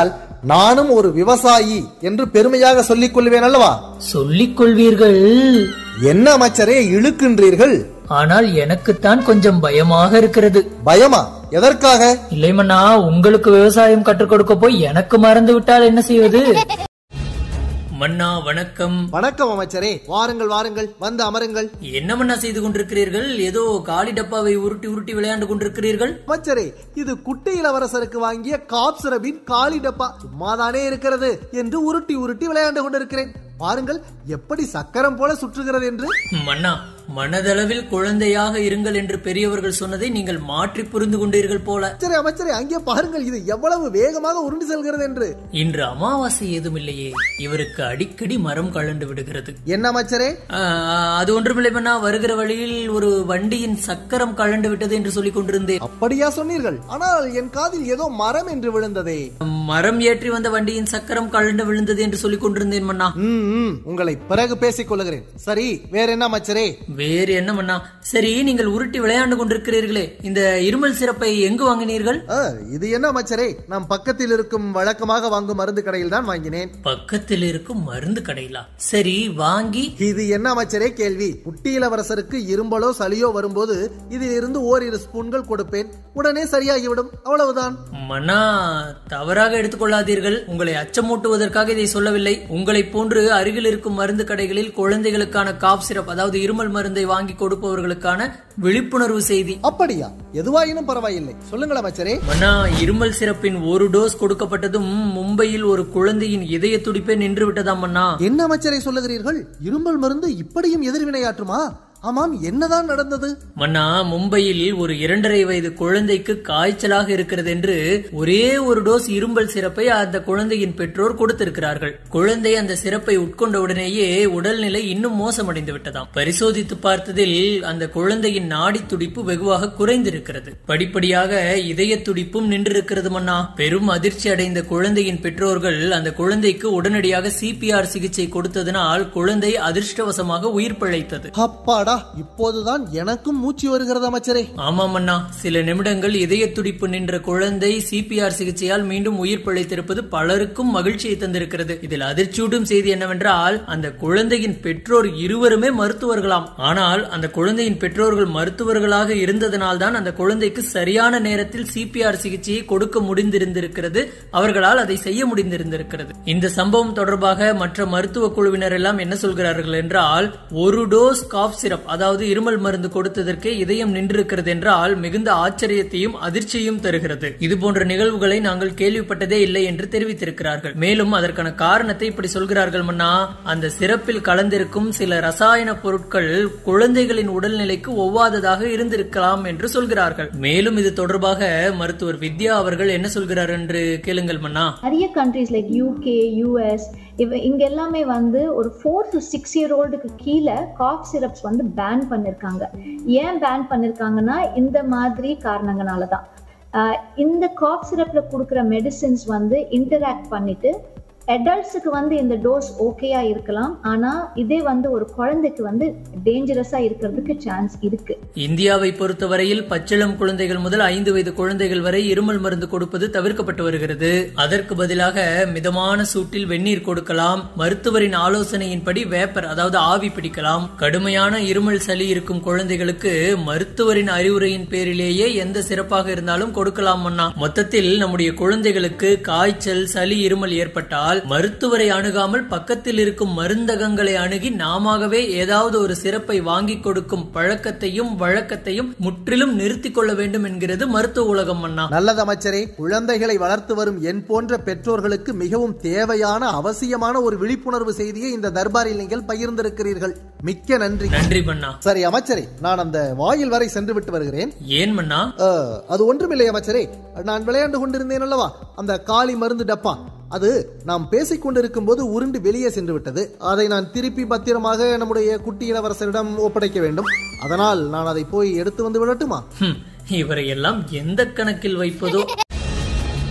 நானும் ஒரு விவசாயி என்று பெருமையாக சொல்லிக் கொள்வேன் அல்லவா சொல்லிக் கொள்வீர்கள் என்ன அமைச்சரே இழுக்கின்றீர்கள் ஆனால் எனக்குத்தான் கொஞ்சம் பயமாக இருக்கிறது பயமா எதற்காக இல்லை மன்னா உங்களுக்கு விவசாயம் கற்றுக் கொடுக்க போய் எனக்கு மறந்து விட்டால் என்ன செய்வது மன்னா வணக்கம் வணக்கம் அமைச்சரே வாருங்கள் வாருங்கள் வந்து அமருங்கள் என்ன மன்னா செய்து கொண்டிருக்கிறீர்கள் ஏதோ காலி டப்பாவை உருட்டி உருட்டி விளையாண்டு கொண்டிருக்கிறீர்கள் அமைச்சரே இது குட்டை இளவரசருக்கு வாங்கிய காப்சரபின் காலி டப்பா சும்மாதானே இருக்கிறது என்று உருட்டி உருட்டி விளையாண்டு கொண்டிருக்கிறேன் பாருங்கள் எப்படி சக்கரம் போல சுற்றுகிறது என்று மன்னா மனதளவில் குழந்தையாக இருங்கள் என்று பெரியவர்கள் சொன்னதை நீங்கள் மாற்றி புரிந்து கொண்டீர்கள் போல அமைச்சரே அமைச்சரே அங்கே பாருங்கள் இது எவ்வளவு வேகமாக உருண்டு செல்கிறது என்று இன்று அமாவாசை ஏதும் இல்லையே இவருக்கு அடிக்கடி மரம் கழண்டு விடுகிறது என்ன அமைச்சரே ஆ, அது ஒன்றுமில்லை மன்னா வருகிற வழியில் ஒரு வண்டியின் சக்கரம் கழண்டு விட்டது என்று சொல்லிக் கொண்டிருந்தேன் அப்படியா சொன்னீர்கள் ஆனால் என் காதில் ஏதோ மரம் என்று விழுந்ததே மரம் ஏற்றி வந்த வண்டியின் சக்கரம் கழண்டு விழுந்தது என்று சொல்லிக் கொண்டிருந்தேன் மன்னா ம், ம், உங்களை பிறகு பேசிக் கொள்ளுகிறேன் சரி வேற என்ன அமைச்சரே வேறு என்ன மன்னா சரி நீங்கள் உருட்டி விளையாண்டு கொண்டிருக்கிறீர்களே இந்த இருமல் சிறப்பை எங்கு வாங்கினீர்கள் ஆ, இது என்ன அமைச்சரே நாம் பக்கத்தில் இருக்கும் வழக்கமாக வாங்கும் மருந்து கடையில் தான் வாங்கினேன் பக்கத்தில் இருக்கும் மருந்து கடையிலா சரி வாங்கி இது என்ன அமைச்சரே கேள்வி குட்டி இளவரசருக்கு இரும்பலோ சளியோ வரும்போது இதில் இருந்து ஓரிரு ஸ்பூன்கள் கொடுப்பேன் உடனே சரியாகிவிடும் அவ்வளவுதான் மன்னா தவறாக எடுத்துக்கொள்ளாதீர்கள் உங்களை அச்சமூட்டுவதற்காக இதை சொல்லவில்லை உங்களைப் போன்று அருகில் இருக்கும் மருந்து கடைகளில் குழந்தைகளுக்கான காப் சிரப் அதாவது இருமல் மருந்தை வாங்கி கொடுப்பவர்களுக்கான விழிப்புணர்வு செய்தி அப்படியா எதுவாயினும் பரவாயில்லை சொல்லுங்கள் அமைச்சரே மன்னா இருமல் சிறப்பின் ஒரு டோஸ் கொடுக்கப்பட்டதும் மும்பையில் ஒரு குழந்தையின் இதய துடிப்பே நின்று விட்டதாம் மன்னா என்ன அமைச்சரை சொல்லுகிறீர்கள் இரும்பல் மருந்து இப்படியும் எதிர்வினையாற்றுமா ஆமாம் என்னதான் நடந்தது மன்னா மும்பையில் ஒரு இரண்டரை வயது குழந்தைக்கு காய்ச்சலாக இருக்கிறது என்று ஒரே ஒரு டோஸ் இரும்பல் சிறப்பை அந்த குழந்தையின் பெற்றோர் கொடுத்திருக்கிறார்கள் குழந்தை அந்த சிறப்பை உட்கொண்ட உடனேயே உடல்நிலை இன்னும் மோசமடைந்து விட்டதாம் பரிசோதித்து பார்த்ததில் அந்த குழந்தையின் நாடி துடிப்பு வெகுவாக குறைந்திருக்கிறது படிப்படியாக இதய துடிப்பும் நின்றிருக்கிறது மன்னா பெரும் அதிர்ச்சி அடைந்த குழந்தையின் பெற்றோர்கள் அந்த குழந்தைக்கு உடனடியாக சிபிஆர் சிகிச்சை கொடுத்ததனால் குழந்தை அதிர்ஷ்டவசமாக உயிர் பிழைத்தது அப்பாடா இப்போதுதான் எனக்கும் மூச்சு வருகிறது அமைச்சரே ஆமாம் அண்ணா சில நிமிடங்கள் இதய துடிப்பு நின்ற குழந்தை சிபிஆர் சிகிச்சையால் மீண்டும் உயிர் பிழைத்திருப்பது பலருக்கும் மகிழ்ச்சியை தந்திருக்கிறது இதில் அதிர்ச்சியூட்டும் செய்தி என்னவென்றால் அந்த குழந்தையின் பெற்றோர் இருவருமே மருத்துவர்களாம் ஆனால் அந்த குழந்தையின் பெற்றோர்கள் மருத்துவர்களாக இருந்ததனால் தான் அந்த குழந்தைக்கு சரியான நேரத்தில் சிபிஆர் சிகிச்சையை கொடுக்க முடிந்திருந்திருக்கிறது அவர்களால் அதை செய்ய முடிந்திருந்திருக்கிறது இந்த சம்பவம் தொடர்பாக மற்ற மருத்துவ குழுவினர் எல்லாம் என்ன சொல்கிறார்கள் என்றால் ஒரு டோஸ் காஃப் சிரப் அதாவது இருமல் மருந்து கொடுத்ததற்கே இதயம் நின்றிருக்கிறது என்றால் மிகுந்த ஆச்சரியத்தையும் அதிர்ச்சியும் தருகிறது இது போன்ற நிகழ்வுகளை நாங்கள் கேள்விப்பட்டதே இல்லை என்று தெரிவித்திருக்கிறார்கள் மேலும் அதற்கான காரணத்தை இப்படி சொல்கிறார்கள் மன்னா அந்த சிறப்பில் கலந்திருக்கும் சில ரசாயன பொருட்கள் குழந்தைகளின் உடல்நிலைக்கு ஒவ்வாததாக இருந்திருக்கலாம் என்று சொல்கிறார்கள் மேலும் இது தொடர்பாக மருத்துவர் வித்யா அவர்கள் என்ன சொல்கிறார் என்று கேளுங்கள் மன்னா நிறைய கண்ட்ரீஸ் லைக் யூகே யூஎஸ் இவ இங்க எல்லாமே வந்து ஒரு ஃபோர் டு சிக்ஸ் இயர் ஓல்டுக்கு கீழே காஃப் சிரப்ஸ் வந்து பேன் பண்ணிருக்காங்க ஏன் பேன் பண்ணிருக்காங்கன்னா இந்த மாதிரி காரணங்களால தான் ஆஹ் இந்த காஃப் சிரப்ல கொடுக்குற மெடிசின்ஸ் வந்து இன்டராக்ட் பண்ணிட்டு அடல்ட்ஸுக்கு வந்து இந்த டோஸ் ஓகேயா இருக்கலாம் ஆனா இதே வந்து ஒரு குழந்தைக்கு வந்து டேஞ்சரஸா இருக்கிறதுக்கு சான்ஸ் இருக்கு இந்தியாவை பொறுத்தவரையில் பச்சிளம் குழந்தைகள் முதல் ஐந்து வயது குழந்தைகள் வரை இருமல் மருந்து கொடுப்பது தவிர்க்கப்பட்டு வருகிறது அதற்கு பதிலாக மிதமான சூட்டில் வெந்நீர் கொடுக்கலாம் மருத்துவரின் ஆலோசனையின்படி வேப்பர் அதாவது ஆவி பிடிக்கலாம் கடுமையான இருமல் சளி இருக்கும் குழந்தைகளுக்கு மருத்துவரின் அறிவுரையின் பேரிலேயே எந்த சிறப்பாக இருந்தாலும் கொடுக்கலாம் மன்னா மொத்தத்தில் நம்முடைய குழந்தைகளுக்கு காய்ச்சல் சளி இருமல் ஏற்பட்டால் மருத்துவரை அணுகாமல் பக்கத்தில் இருக்கும் மருந்தகங்களை அணுகி நாமாகவே ஏதாவது ஒரு சிறப்பை வாங்கி கொடுக்கும் பழக்கத்தையும் வழக்கத்தையும் முற்றிலும் நிறுத்திக் கொள்ள வேண்டும் என்கிறது மருத்துவ உலகம் அண்ணா நல்லது அமைச்சரே குழந்தைகளை வளர்த்து வரும் என் போன்ற பெற்றோர்களுக்கு மிகவும் தேவையான அவசியமான ஒரு விழிப்புணர்வு செய்தியை இந்த தர்பாரில் நீங்கள் பகிர்ந்திருக்கிறீர்கள் மிக்க நன்றி நன்றி மன்னா சரி அமைச்சரே நான் அந்த வாயில் வரை சென்று விட்டு வருகிறேன் ஏன் மன்னா அஹ், அது ஒன்றுமில்லை அமைச்சரே நான் விளையாண்டு கொண்டிருந்தேன் அல்லவா அந்த காளி மருந்து டப்பா அது நாம் பேசிக் கொண்டிருக்கும் போது உருண்டு வெளியே சென்று விட்டது அதை நான் திருப்பி பத்திரமாக நம்முடைய குட்டி இளவரசரிடம் ஒப்படைக்க வேண்டும் அதனால் நான் அதை போய் எடுத்து வந்து விடட்டுமா ஹம், இவரை எல்லாம் எந்த கணக்கில் வைப்பதோ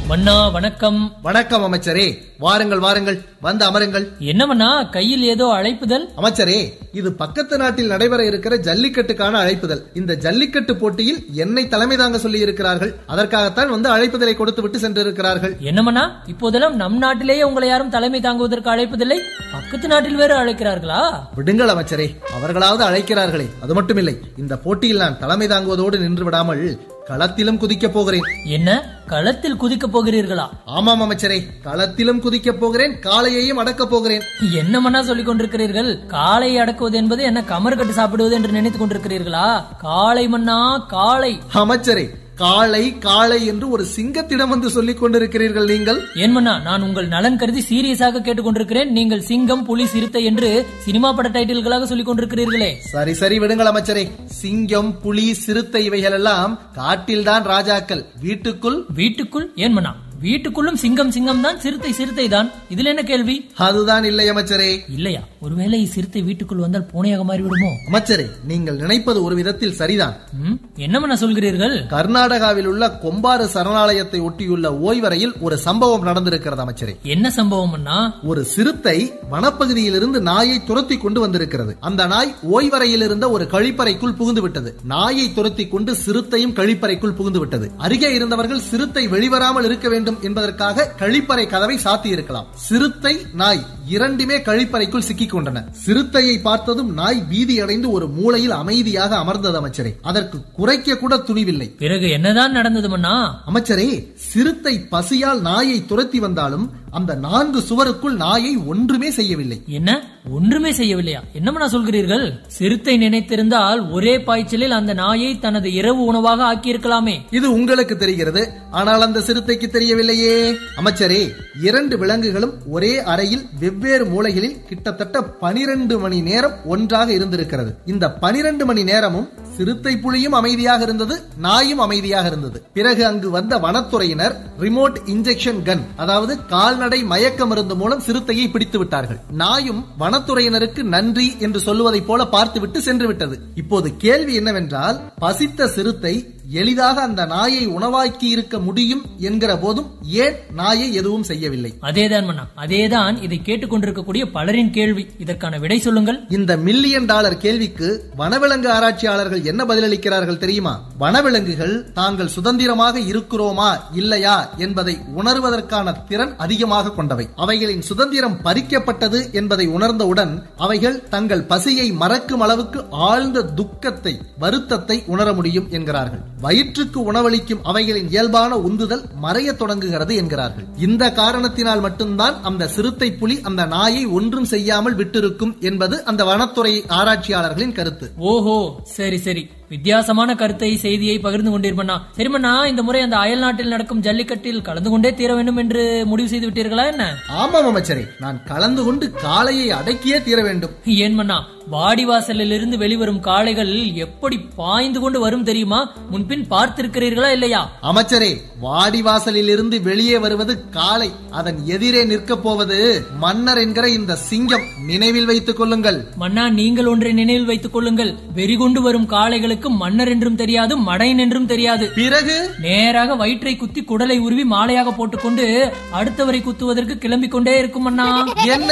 மன்னா வணக்கம் வணக்கம் அமைச்சரே வாருங்கள் வாருங்கள் வந்து அமருங்கள் என்ன மன்னா கையில் ஏதோ அழைப்புதல் அமைச்சரே இது பக்கத்து நாட்டில் நடைபெற இருக்கிற ஜல்லிக்கட்டுக்கான அழைப்புதல் இந்த ஜல்லிக்கட்டு போட்டியில் என்னை தலைமை தாங்க சொல்லி இருக்கிறார்கள் அதற்காகத்தான் வந்து அழைப்புதலை கொடுத்து விட்டு சென்றிருக்கிறார்கள் என்ன மன்னா இப்போதெல்லாம் நம் நாட்டிலேயே உங்களை யாரும் தலைமை தாங்குவதற்கு அழைப்பதில்லை பக்கத்து நாட்டில் வேறு அழைக்கிறார்களா விடுங்கள் அமைச்சரே அவர்களாவது அழைக்கிறார்களே அது மட்டுமில்லை இந்த போட்டியில் நான் தலைமை தாங்குவதோடு நின்று விடாமல் களத்திலும் குதிக்கப் போகிறேன் என்ன களத்தில் குதிக்கப் போகிறீர்களா ஆமாம் அமைச்சரே களத்திலும் குதிக்கப் போகிறேன் காளையையும் அடக்கப் போகிறேன் என்ன மன்னா சொல்லிக் கொண்டிருக்கிறீர்கள் காளை அடக்குவது என்பது என்ன கமர் கட்டு சாப்பிடுவது என்று நினைத்துக் கொண்டிருக்கிறீர்களா காளை மன்னா காளை அமைச்சரே காளை காளை என்று ஒரு சிங்கத்திடம் வந்து சொல்லிக் கொண்டிருக்கிறீர்கள் நீங்கள் ஏன் மன்னா நான் உங்கள் நலன் கருதி சீரியஸாக கேட்டுக்கொண்டிருக்கிறேன் நீங்கள் சிங்கம் புலி சிறுத்தை என்று சினிமா பட டைட்டில்களாக சொல்லிக் கொண்டிருக்கிறீர்களே சரி சரி விடுங்கள் அமைச்சரே சிங்கம் புலி சிறுத்தை இவைகள் எல்லாம் காட்டில்தான் ராஜாக்கள் வீட்டுக்குள் வீட்டுக்குள் ஏன் மன்னா வீட்டுக்குள்ளும் சிங்கம் சிங்கம் தான் சிறுத்தை சிறுத்தை தான் இதுல என்ன கேள்வி அதுதான் இல்லை அமைச்சரே இல்லையா ஒருவேளை சிறுத்தை வீட்டுக்குள் வந்தால் பூனையாக மாறிவிடுமோ அமைச்சரே நீங்கள் நினைப்பது ஒரு விதத்தில் சரிதான் ம், என்ன மன்னா சொல்கிறீர்கள் கர்நாடகாவில் உள்ள கொம்பாறு சரணாலயத்தை ஒட்டியுள்ள ஓய்வறையில் ஒரு சம்பவம் நடந்திருக்கிறது அமைச்சரே என்ன சம்பவம் அண்ணா ஒரு சிறுத்தை வனப்பகுதியிலிருந்து நாயை துரத்தி கொண்டு வந்திருக்கிறது அந்த நாய் ஓய்வறையில் இருந்த ஒரு கழிப்பறைக்குள் புகுந்து விட்டது நாயை துரத்தி கொண்டு சிறுத்தையும் கழிப்பறைக்குள் புகுந்து விட்டது அருகே இருந்தவர்கள் சிறுத்தை வெளிவராமல் இருக்க வேண்டும் என்பதற்காக கழிப்பறை கதவை சாத்தி இருக்கலாம் சிறுத்தை நாய் இரண்டுமே கழிப்பறைக்குள் சிக்கிக் கொண்டன சிறுத்தையை பார்த்ததும் நாய் பீதி அடைந்து ஒரு மூலையில் அமைதியாக அமர்ந்தது அமைச்சரே அதற்கு குறைக்க கூட துணிவில்லை பிறகு என்னதான் நடந்தது மன்னா அமைச்சரே சிறுத்தை பசியால் நாயை துரத்தி வந்தாலும் அந்த நான்கு சுவருக்குள் நாயை ஒன்றுமே செய்யவில்லை என்ன ஒன்றுமே செய்யவில்லையா என்ன மன்னா சொல்கிறீர்கள் சிறுத்தை நினைத்திருந்தால் ஒரே பாய்ச்சலில் அந்த நாயை தனது இரவு உணவாக ஆக்கியிருக்கலாமே இது உங்களுக்கு தெரிகிறது ஆனால் அந்த சிறுத்தைக்கு தெரியவில்லையே அமைச்சரே இரண்டு விலங்குகளும் ஒரே அறையில் வெவ்வேறு மூலைகளில் கிட்டத்தட்ட பனிரெண்டு மணி நேரம் ஒன்றாக இருந்திருக்கிறது இந்த பனிரெண்டு மணி நேரமும் சிறுத்தை புலியும் அமைதியாக இருந்தது நாயும் அமைதியாக இருந்தது பிறகு அங்கு வந்த வனத்துறையினர் ரிமோட் இன்ஜெக்ஷன் கன் அதாவது கால்நடை மயக்க மருந்து மூலம் சிறுத்தையை பிடித்து விட்டார்கள் நாயும் வனத்துறையினருக்கு நன்றி என்று சொல்லுவதைப் போல பார்த்துவிட்டு சென்று விட்டது இப்போது கேள்வி என்னவென்றால் பசித்த சிறுத்தை எளிதாக அந்த நாயை உணவாக்கி இருக்க முடியும் என்கிற போதும் ஏன் நாயை எதுவும் செய்யவில்லை அதேதான் மன்னா அதேதான் இதை கேட்டுக்கொண்டிருக்கக்கூடிய பலரின் கேள்வி இதற்கான விடை சொல்லுங்கள் இந்த மில்லியன் டாலர் கேள்விக்கு வனவிலங்கு ஆராய்ச்சியாளர்கள் என்ன பதிலளிக்கிறார்கள் தெரியுமா வனவிலங்குகள் தாங்கள் சுதந்திரமாக இருக்கிறோமா இல்லையா என்பதை உணர்வதற்கான திறன் அதிகமாக கொண்டவை அவைகளின் சுதந்திரம் பறிக்கப்பட்டது என்பதை உணர்ந்தவுடன் அவைகள் தங்கள் பசியை மறக்கும் அளவுக்கு ஆழ்ந்த துக்கத்தை வருத்தத்தை உணர முடியும் என்கிறார்கள் வயிற்றுக்கு உணவளிக்கும் அவைகளின் இயல்பான உந்துதல் மறையத் தொடங்குகிறது என்கிறார்கள் இந்த காரணத்தினால் மட்டும்தான் அந்த சிறுத்தை புலி அந்த நாயை ஒன்றும் செய்யாமல் விட்டிருக்கும் என்பது அந்த வனத்துறை ஆராய்ச்சியாளர்களின் கருத்து ஓஹோ சரி சரி வித்தியாசமான கருத்தை செய்தியை பகிர்ந்து கொண்டிருப்பண்ணா சரிமண்ணா இந்த முறை அந்த அயல் நாட்டில் நடக்கும் ஜல்லிக்கட்டில் கலந்து கொண்டே தீர வேண்டும் என்று முடிவு செய்து விட்டீர்களா என்ன ஆமாம் அமைச்சரே நான் கலந்து கொண்டு காளையை அடக்கியே தீர வேண்டும் ஏன் மன்னா வாடிவாசலில் இருந்து வெளிவரும் காளைகள் எப்படி பாய்ந்து கொண்டு வரும் தெரியுமா முன்பின் பார்த்திருக்கிறீர்களா இல்லையா அமைச்சரே வாடிவாசலில் இருந்து வெளியே வருவது காளை அதன் எதிரே நிற்கப் போவது மன்னர் என்கிற இந்த சிங்கம் நினைவில் வைத்துக் கொள்ளுங்கள் மன்னா நீங்கள் ஒன்றை நினைவில் வைத்துக் கொள்ளுங்கள் வெறிகொண்டு வரும் காளைகளுக்கு மன்னர் என்றும் தெரியாது மடையன் என்றும் தெரியாது பிறகு நேராக வயிற்றை குத்தி குடலை உருவி மாலையாக போட்டுக்கொண்டு அடுத்தவரை குத்துவதற்கு கிளம்பிக் கொண்டே இருக்கும் மன்னா என்ன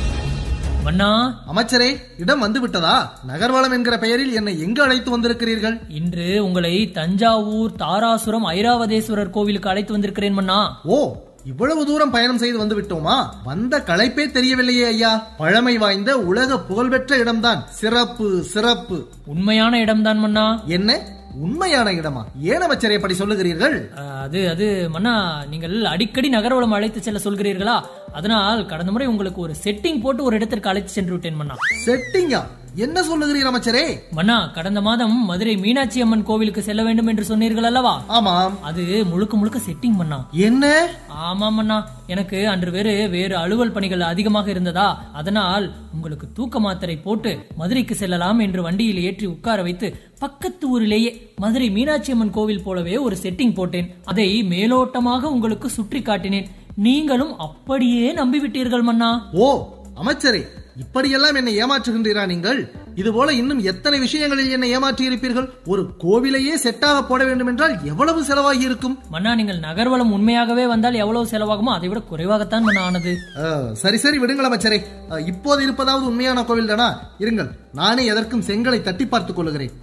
மன்னா அமைச்சரே இடம் வந்து விட்டதா நகர்வளம் என்கிற பெயரில் என்னை எங்கு அழைத்து வந்திருக்கிறீர்கள் இன்று உங்களை தஞ்சாவூர் தாராசுரம் ஐராவதேஸ்வரர் கோவிலுக்கு அழைத்து வந்திருக்கிறேன் மன்னா ஓ இவ்வளவு தூரம் பயணம் செய்து வந்து விட்டோமா வந்த களைப்பே தெரியவில்லையே ஐயா பழமை வாய்ந்த உலக புகழ்பெற்ற இடம்தான் சிறப்பு சிறப்பு உண்மையான இடம்தான் மன்னா என்ன உண்மையான இடமா ஏன் அமைச்சரே அப்படி சொல்லுகிறீர்கள் அஹ், அது அது மன்னா நீங்கள் அடிக்கடி நகர்வலம் அழைத்து செல்ல சொல்கிறீர்களா அதனால் கடந்த முறை உங்களுக்கு ஒரு செட்டிங் போட்டு ஒரு இடத்திற்கு அழைத்து சென்று விட்டேன் மன்னா செட்டிங்கா என்ன சொல்லுகிறீர் அமைச்சரே மன்னா கடந்த மாதம் மதுரை மீனாட்சி அம்மன் கோவிலுக்கு செல்ல வேண்டும் என்று சொன்னீர்கள் அல்லவா ஆமாம் அது முழுக்க முழுக்க செட்டிங் மன்னா என்ன ஆமாம் அண்ணா எனக்கு அன்று வேறு வேறு அலுவல் பணிகள் அதிகமாக இருந்ததா அதனால் உங்களுக்கு தூக்க மாத்திரை போட்டு மதுரைக்கு செல்லலாம் என்று வண்டியில் ஏற்றி உட்கார வைத்து பக்கத்து ஊரிலேயே மதுரை மீனாட்சி அம்மன் கோவில் போலவே ஒரு செட்டிங் போட்டேன் அதை மேலோட்டமாக உங்களுக்கு சுற்றி காட்டினேன் நீங்களும் அப்படியே நம்பிவிட்டீர்கள் மன்னா ஓ அமைச்சரே இப்படியெல்லாம் என்னை ஏமாற்றுகின்றீரா நீங்கள் இது போல இன்னும் எத்தனை விஷயங்களில் என்னை ஏமாற்றி இருப்பீர்கள் ஒரு கோவிலையே செட்டாக போட வேண்டும் என்றால் எவ்வளவு செலவாகி இருக்கும் மன்னா நீங்கள் நகர்வலம் உண்மையாகவே வந்தால் எவ்வளவு செலவாகுமோ அதை விட குறைவாகத்தான் மன்னா ஆனது ஆ, சரி சரி விடுங்கள் அமைச்சரே ஆ, இப்போது இருப்பதாவது உண்மையான கோவில் தானா இருங்கள் நானே எதற்கும் செங்கலை தட்டி பார்த்துக் கொள்கிறேன்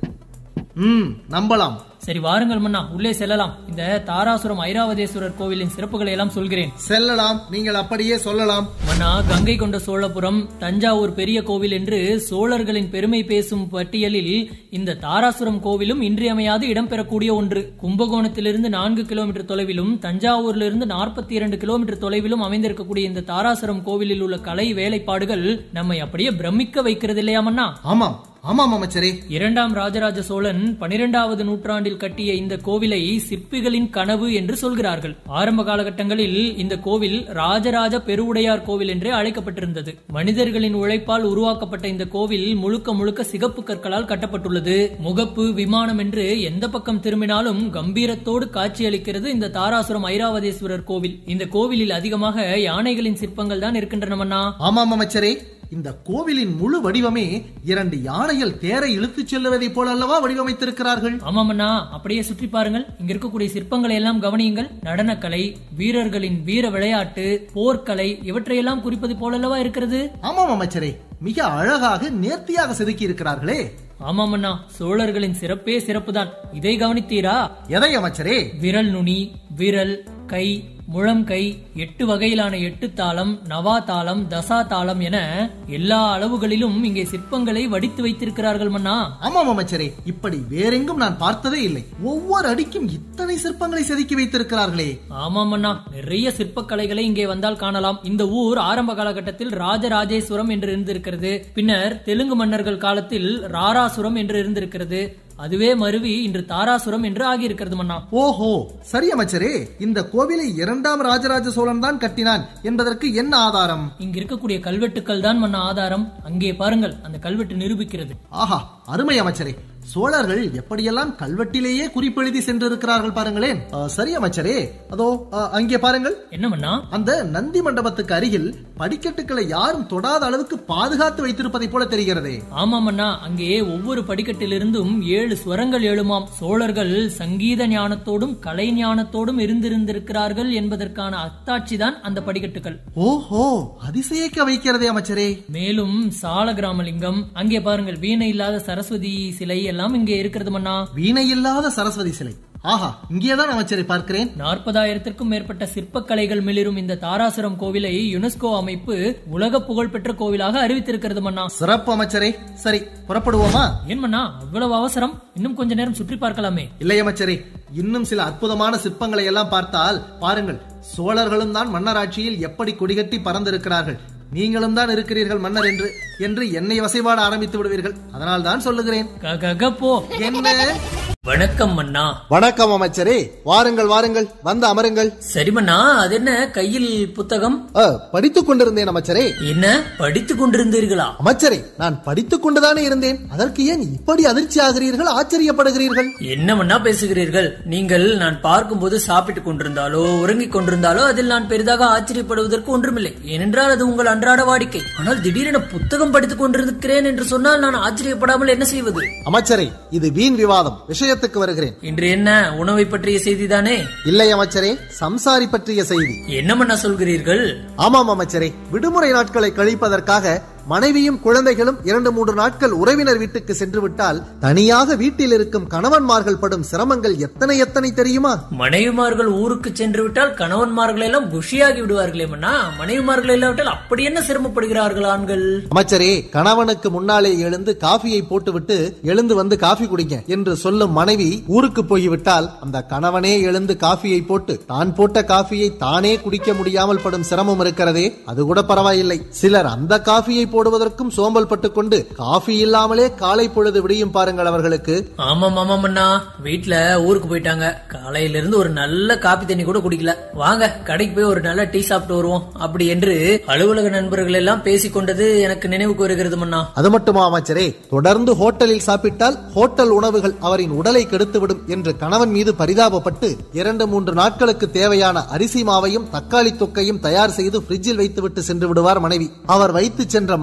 ம் நம்பலாம் சரி வாருங்கள் மன்னா உள்ளே செல்லலாம் இந்த தாராசுரம் ஐராவதேஸ்வரர் கோவிலின் சிறப்புகளை எல்லாம் சொல்கிறேன் செல்லலாம் நீங்கள் அப்படியே சொல்லலாம் மன்னா கங்கை கொண்ட சோழபுரம் தஞ்சாவூர் பெரிய கோவில் என்று சோழர்களின் பெருமை பேசும் பட்டியலில் இந்த தாராசுரம் கோவிலும் இன்றியமையாது இடம்பெறக்கூடிய ஒன்று கும்பகோணத்திலிருந்து நான்கு கிலோமீட்டர் தொலைவிலும் தஞ்சாவூரிலிருந்து நாற்பத்தி இரண்டு கிலோமீட்டர் தொலைவிலும் அமைந்திருக்கக்கூடிய இந்த தாராசுரம் கோவிலில் உள்ள கலை வேலைப்பாடுகள் நம்மை அப்படியே பிரமிக்க வைக்கிறது இல்லையா மன்னா ஆமாம் ஆமாம் அமைச்சரே இரண்டாம் ராஜராஜ சோழன் பனிரெண்டாவது நூற்றாண்டில் கட்டிய இந்த கோவிலை சிற்பிகளின் கனவு என்று சொல்கிறார்கள் ஆரம்ப காலகட்டங்களில் இந்த கோவில் ராஜராஜ பெருவுடையார் கோவில் என்றே அழைக்கப்பட்டிருந்தது மனிதர்களின் உழைப்பால் உருவாக்கப்பட்ட இந்த கோவில் முழுக்க முழுக்க சிகப்பு கற்களால் கட்டப்பட்டுள்ளது முகப்பு விமானம் என்று எந்த பக்கம் திரும்பினாலும் கம்பீரத்தோடு காட்சியளிக்கிறது இந்த தாராசுரம் ஐராவதேஸ்வரர் கோவில் இந்த கோவிலில் அதிகமாக யானைகளின் சிற்பங்கள் தான் இருக்கின்றனவண்ணா ஆமாம் அமைச்சரே இந்த கோவிலின் முழு வடிவமே இரண்டு யானைகள் தேரை இழுத்துச் செல்லுவதைப் போல அல்லவா வடிவமைத்திருக்கிறார்கள் ஆமாமண்ணா அப்படியே சுற்றி பாருங்கள் இங்க இருக்கக்கூடிய சிற்பங்களை எல்லாம் கவனியுங்கள் நடனக்கலை வீரர்களின் வீர விளையாட்டு போர்க்கலை இவற்றையெல்லாம் குறிப்பது போலல்லவா இருக்கிறது ஆமாம் அமைச்சரே மிக அழகாக நேர்த்தியாக செதுக்கி இருக்கிறார்களே ஆமாமண்ணா சோழர்களின் சிறப்பே சிறப்புதான் இதை கவனித்தீரா எதை அமைச்சரே விரல் நுனி விரல் கை முழம் கை எட்டு வகையிலான எட்டு தாளம் நவா தாளம் தசா தாளம் என எல்லா அளவுகளிலும் இங்கே சிற்பங்களை வடித்து வைத்திருக்கிறார்கள் மன்னா ஆமாம் அமைச்சரே இப்படி வேறெங்கும் நான் பார்த்ததே இல்லை ஒவ்வொரு அடிக்கும் இத்தனை சிற்பங்களை செதுக்கி வைத்திருக்கிறார்களே ஆமாம் அண்ணா நிறைய சிற்பக்கலைகளை இங்கே வந்தால் காணலாம் இந்த ஊர் ஆரம்ப காலகட்டத்தில் ராஜராஜேஸ்வரம் என்று இருந்திருக்கிறது பின்னர் தெலுங்கு மன்னர்கள் காலத்தில் ராராசுரம் என்று இருந்திருக்கிறது அதுவே மருவி இன்று தாராசுரம் என்று ஆகியிருக்கிறது மன்னா ஓஹோ சரி அமைச்சரே இந்த கோவிலை இரண்டாம் ராஜராஜ சோழன் தான் கட்டினான் என்பதற்கு என்ன ஆதாரம் இங்க இருக்கக்கூடிய கல்வெட்டுக்கள் தான் மன்னா ஆதாரம் அங்கே பாருங்கள் அந்த கல்வெட்டு நிரூபிக்கிறது ஆஹா அருமை அமைச்சரே சோழர்கள் எப்படியெல்லாம் கல்வெட்டிலேயே குறிப்பெழுதி சென்றிருக்கிறார்கள் பாருங்களேன் ஆ, சரி அமைச்சரே அதோ ஆ, அங்கே பாருங்கள் என்ன மன்னா அந்த நந்தி மண்டபத்துக்கு அருகில் படிக்கட்டுகளை யாரும் தொடாத அளவுக்கு பாதுகாத்து வைத்திருப்பதை போல தெரிகிறதே ஆமாம் அண்ணா அங்கே ஒவ்வொரு படிக்கட்டிலிருந்தும் ஏழு ஸ்வரங்கள் எழுமாம் சோழர்கள் சங்கீத ஞானத்தோடும் கலை ஞானத்தோடும் இருந்திருந்திருக்கிறார்கள் என்பதற்கான அத்தாட்சி தான் அந்த படிக்கட்டுகள் ஓஹோ அதிசயிக்க வைக்கிறதே அமைச்சரே மேலும் சால கிராமலிங்கம் அங்கே பாருங்கள் வீணை இல்லாத சரஸ்வதி சிலை எல்லாம் இங்கே இருக்கிறது மன்னா வீணை இல்லாத சரஸ்வதி சிலை ஆஹா இங்கேதான் அமைச்சரை பார்க்கிறேன் நாற்பதாயிரத்திற்கும் மேற்பட்ட சிற்பக்கலைகள் மிளிரும் இந்த தாராசுரம் கோவிலை யுனெஸ்கோ அமைப்பு உலக புகழ்பெற்ற கோவிலாக அறிவித்திருக்கிறது மன்னா சிறப்பு அமைச்சரே சரி புறப்படுவோமா ஏன் மன்னா அவ்வளவு அவசரம் இன்னும் கொஞ்ச நேரம் சுற்றி பார்க்கலாமே இல்லை அமைச்சரே இன்னும் சில அற்புதமான சிற்பங்களை எல்லாம் பார்த்தால் பாருங்கள் சோழர்களும் தான் மன்னராட்சியில் எப்படி கொடிகட்டி பறந்திருக்கிறார்கள் நீங்களும் தான் இருக்கிறீர்கள் மன்னர் என்று என்று என்னை வசைபாட ஆரம்பித்து விடுவீர்கள் அதனால் தான் சொல்லுகிறேன் ககக போ என்ன வணக்கம் மன்னா வணக்கம் அமைச்சரே வாருங்கள் வாருங்கள் வந்து அமருங்கள் சரி மன்னா அது என்ன கையில் புத்தகம் படித்துக் கொண்டிருந்தேன் அமைச்சரே என்ன படித்துக் கொண்டிருந்தீர்களா அமைச்சரே நான் படித்துக் கொண்டுதானே இருந்தேன் அதற்கு ஏன் இப்படி அதிர்ச்சி ஆகிறீர்கள் ஆச்சரியப்படுகிறீர்கள் என்ன மன்னா பேசுகிறீர்கள் நீங்கள் நான் பார்க்கும்போது சாப்பிட்டுக் கொண்டிருந்தாலோ உறங்கிக் கொண்டிருந்தாலோ அதில் நான் பெரிதாக ஆச்சரியப்படுவதற்கு ஒன்றுமில்லை ஏனென்றால் அது உங்கள் அன்றாட வாடிக்கை ஆனால் திடீரென புத்தகம் படித்துக் கொண்டிருக்கிறேன் என்று சொன்னால் நான் ஆச்சரியப்படாமல் என்ன செய்வது அமைச்சரே இது வீண் விவாதம் விஷயத்துக்கு வருகிறேன் இன்று என்ன உணவை பற்றிய செய்திதானே இல்லை அமைச்சரே சம்சாரி பற்றிய செய்தி என்ன மன்னா சொல்கிறீர்கள் ஆமாம் அமைச்சரே விடுமுறை நாட்களை கழிப்பதற்காக மனைவியும் குழந்தைகளும் இரண்டு மூன்று நாட்கள் உறவினர் வீட்டுக்கு சென்று விட்டால் தனியாக வீட்டில் இருக்கும் கணவன்மார்கள் படும் சிரமங்கள் எத்தனை எத்தனை தெரியுமா மனைவிமார்கள் ஊருக்கு சென்று விட்டால் கணவன்மார்கள் எல்லாம் குஷியாகி விடுவார்களே மன்னா மனைவிமார்கள் இல்லாவிட்டால் அப்படி என்ன சிரமப்படுகிறார்கள் ஆண்கள் அமைச்சரே கணவனுக்கு முன்னாலே எழுந்து காஃபியை போட்டுவிட்டு எழுந்து வந்து காஃபி குடிங்க என்று சொல்லும் மனைவி ஊருக்கு போய்விட்டால் அந்த கணவனே எழுந்து காஃபியை போட்டு தான் போட்ட காஃபியை தானே குடிக்க முடியாமல் படும் சிரமம் இருக்கிறதே அது கூட பரவாயில்லை சிலர் அந்த காஃபியை போடுவதற்கும் சோம்பல் பட்டுக் கொண்டு காஃபி இல்லாமலே காலை பொழுது விடியும் பாருங்கள் அவர்களுக்கு ஆமாம் ஆமாம் அண்ணா வீட்ல ஊருக்கு போயிட்டாங்க காலையில இருந்து ஒரு நல்ல காபி தண்ணி கூட குடிக்கல வாங்க கடைக்கு போய் ஒரு நல்ல டீ சாப்பிட்டு வருவோம் அப்படி என்று அலுவலக நண்பர்கள் எல்லாம் பேசிக் கொண்டது எனக்கு நினைவுக்கு வருகிறது மன்னா அது மட்டுமா அமைச்சரே தொடர்ந்து ஹோட்டலில் சாப்பிட்டால் ஹோட்டல் உணவுகள் அவரின் உடலை கெடுத்துவிடும் என்று கணவன் மீது பரிதாபப்பட்டு இரண்டு மூன்று நாட்களுக்கு தேவையான அரிசி மாவையும் தக்காளி தொக்கையும் தயார் செய்து பிரிட்ஜில் வைத்துவிட்டு சென்று விடுவார் மனைவி அவர் வைத்து சென்ற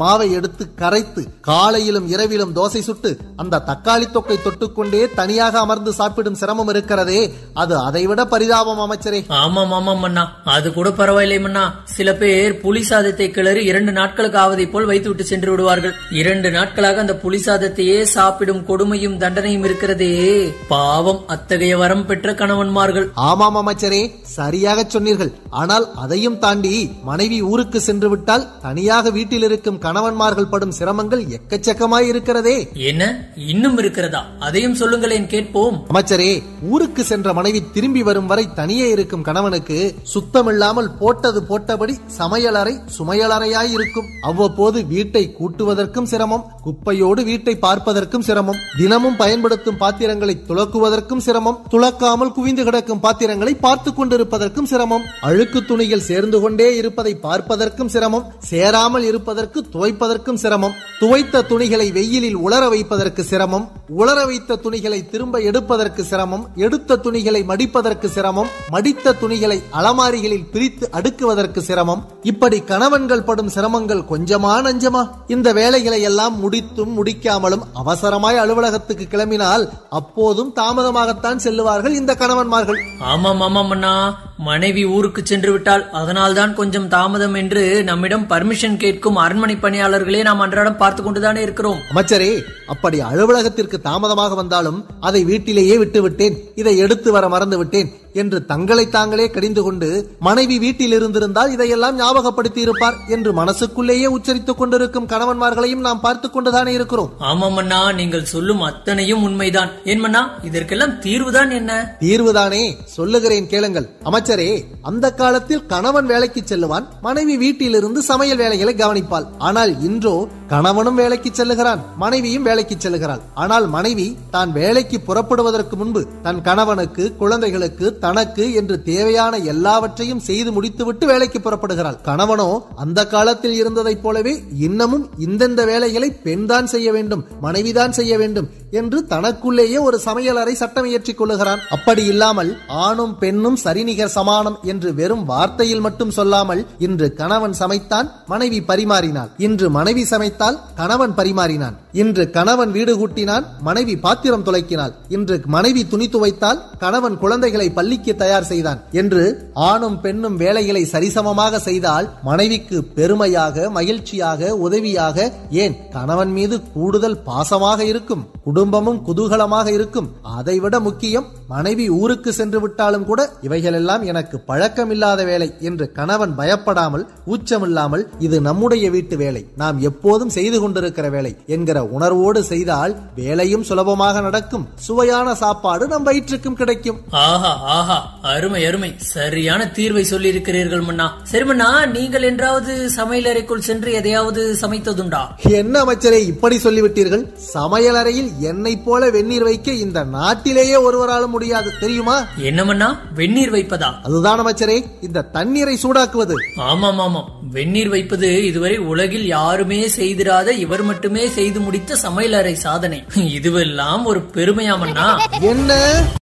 மாவை எடுத்து கரைத்து காலையிலும் இரவிலும் தோசை சுட்டு அந்த தக்காளி தொக்கை தொட்டுக்கொண்டே தனியாக அமர்ந்து சாப்பிடும் சிரமம் இருக்கிறதே அது அதைவிட பரிதாபம் அமைச்சரே ஆமாம் ஆமாம் மன்னா அது கூட பரவாயில்லை மன்னா சில பேர் புலி சாதத்தை கிளறி இரண்டு நாட்களுக்கு ஆவதை போல் வைத்துவிட்டு சென்று விடுவார்கள் இரண்டு நாட்களாக அந்த புலி சாதத்தையே சாப்பிடும் கொடுமையும் தண்டனையும் இருக்கிறதே பாவம் அத்தகைய வரம் பெற்ற கணவன்மார்கள் ஆமாம் அமைச்சரே சரியாக சொன்னீர்கள் ஆனால் அதையும் தாண்டி மனைவி ஊருக்கு சென்று விட்டால் தனியாக வீட்டில் இருக்கும் கணவன்மார்கள் படும் சிரமங்கள் எக்கச்சக்கமாய் இருக்கிறதே என்ன இன்னும் இருக்கிறதா அதையும் சொல்லுங்களேன் கேட்போம் அமைச்சரே ஊருக்கு சென்ற மனைவி திரும்பி வரும் வரை தனியே இருக்கும் கணவனுக்கு சுத்தமில்லாமல் போட்டது போட்டபடி சமையலறை சுமையலறையாய் இருக்கும் அவ்வப்போது வீட்டை கூட்டுவதற்கும் சிரமம் குப்பையோடு வீட்டை பார்ப்பதற்கும் சிரமம் தினமும் பயன்படுத்தும் பாத்திரங்களை துலக்குவதற்கும் சிரமம் துலக்காமல் குவிந்து கிடக்கும் பாத்திரங்களை பார்த்து கொண்டிருப்பதற்கும் சிரமம் அழுக்கு துணிகள் சேர்ந்து கொண்டே இருப்பதை பார்ப்பதற்கும் சிரமம் சேராமல் இருப்பதற்கு துவைப்பதற்கும் சிரமம் துவைத்த துணிகளை வெயிலில் உலர வைப்பதற்கு சிரமம் உலர வைத்த துணிகளை திரும்ப எடுப்பதற்கு சிரமம் எடுத்த துணிகளை மடிப்பதற்கு சிரமம் மடித்த துணிகளை அலமாரிகளில் பிரித்து அடுக்குவதற்கு சிரமம் இப்படி கணவன்கள் படும் சிரமங்கள் கொஞ்சமா நஞ்சமா இந்த வேலைகளை எல்லாம் முடித்தும் முடிக்காமலும் அவசரமாய் அலுவலகத்துக்கு கிளம்பினால் அப்போதும் தாமதமாகத்தான் செல்லுவார்கள் இந்த கணவன்மார்கள் ஆமாம் ஆமாம் அண்ணா மனைவி ஊருக்கு சென்று விட்டால் அதனால்தான் கொஞ்சம் தாமதம் என்று நம்மிடம் பர்மிஷன் கேட்கும் அரண்மனை பணியாளர்களே நாம் அன்றாடம் பார்த்து கொண்டுதானே இருக்கிறோம் அமைச்சரே அப்படி அலுவலகத்திற்கு தாமதமாக வந்தாலும் அதை வீட்டிலேயே விட்டு விட்டேன் இதை எடுத்து வர மறந்து விட்டேன் என்று தங்களை தாங்களே கடிந்து கொண்டு மனைவி வீட்டில் இருந்திருந்தால் இதையெல்லாம் ஞாபகப்படுத்தி இருப்பார் என்று மனசுக்குள்ளேயே உச்சரித்துக் கொண்டிருக்கும் கணவன்மார்களையும் நாம் பார்த்து கொண்டுதானே இருக்கிறோம் ஆமாம் அண்ணா நீங்கள் சொல்லும் அத்தனையும் உண்மைதான் ஏன் மன்னா இதற்கெல்லாம் தீர்வுதான் என்ன தீர்வுதானே சொல்லுகிறேன் கேளுங்கள் அமைச்சரே அந்த காலத்தில் கணவன் வேலைக்கு செல்லுவான் மனைவி வீட்டிலிருந்து சமையல் வேலைகளை கவனிப்பாள் ஆனால் இன்றோ கணவனும் வேலைக்கு செல்லுகிறான் மனைவியும் வேலைக்கு செல்லுகிறாள் ஆனால் மனைவி தான் வேலைக்கு புறப்படுவதற்கு முன்பு தன் கணவனுக்கு குழந்தைகளுக்கு தனக்கு என்று தேவையான எல்லாவற்றையும் செய்து முடித்துவிட்டு வேலைக்கு புறப்படுகிறாள் கணவனோ அந்த காலத்தில் இருந்ததைப் போலவே இன்னமும் இந்தந்த வேலைகளை பெண்தான் செய்ய வேண்டும் மனைவிதான் செய்ய வேண்டும் என்று தனக்குள்ளேயே ஒரு சமையலறை சட்டம் இயற்றிக் கொள்ளுகிறான் அப்படி இல்லாமல் ஆணும் பெண்ணும் சரிநிகர் சமானம் என்று வெறும் வார்த்தையில் மட்டும் சொல்லாமல் இன்று கணவன் சமைத்தான் மனைவி பரிமாறினாள் இன்று மனைவி சமைத்தால் கணவன் பரிமாறினான் இன்று கணவன் வீடு கூட்டினான் மனைவி பாத்திரம் துளைக்கினாள் இன்று மனைவி துணி துவைத்தால் கணவன் குழந்தைகளை பள்ளிக்கு தயார் செய்தான் என்று ஆணும் பெண்ணும் வேலைகளை சரிசமமாக செய்தால் மனைவிக்கு பெருமையாக மகிழ்ச்சியாக உதவியாக ஏன் கணவன் மீது கூடுதல் பாசமாக இருக்கும் குடும்பமும் குதூகலமாக இருக்கும் அதைவிட முக்கியம் மனைவி ஊருக்கு சென்று விட்டாலும் கூட இவைகளெல்லாம் எனக்கு பழக்கமில்லாத வேலை என்று கணவன் பயப்படாமல் ஊச்சமில்லாமல் இது நம்முடைய வீட்டு வேலை நாம் எப்போதும் செய்து கொண்டிருக்கிற வேலை என்கிற உணர்வோடு செய்தால் வேலையும் சுலபமாக நடக்கும் சுவையான சாப்பாடு நம் வயிற்றுக்கும் கிடைக்கும் ஆஹா ஆஹா அருமை அருமை சரியான தீர்வை சொல்லி இருக்கிறீர்கள் மன்னா சரி மன்னா நீங்கள் என்றாவது சமையலறைக்குள் சென்று எதையாவது சமைத்ததுண்டா என்ன அமைச்சரே இப்படி சொல்லிவிட்டீர்கள் சமையலறையில் என்னை போல வெந்நீர் வைக்க இந்த நாட்டிலேயே ஒருவராலும் முடியாது தெரியுமா என்ன மன்னா வெந்நீர் வைப்பதா அதுதான் அமைச்சரே இந்த தண்ணீரை சூடாக்குவது ஆமாம் ஆமாம் வெந்நீர் வைப்பது இதுவரை உலகில் யாருமே செய்திராத இவர் மட்டுமே செய்து முடித்த சமையலறை சாதனை இதுவெல்லாம் ஒரு பெருமையாமண்ணா என்ன